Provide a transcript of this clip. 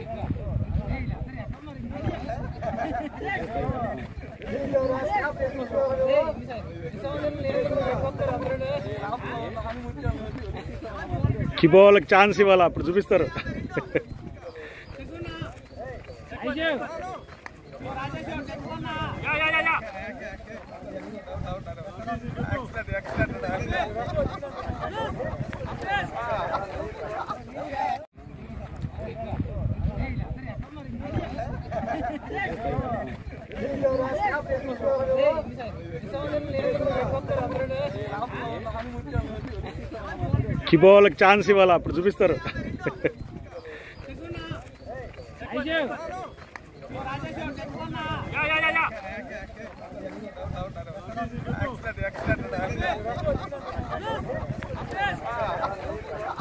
కిబో వాళ్ళకి ఛాన్స్ ఇవ్వాలి అప్పుడు చూపిస్తారు కిబో వాళ్ళకి ఛాన్స్ ఇవ్వాలి అప్పుడు చూపిస్తారు Excellent, excellent.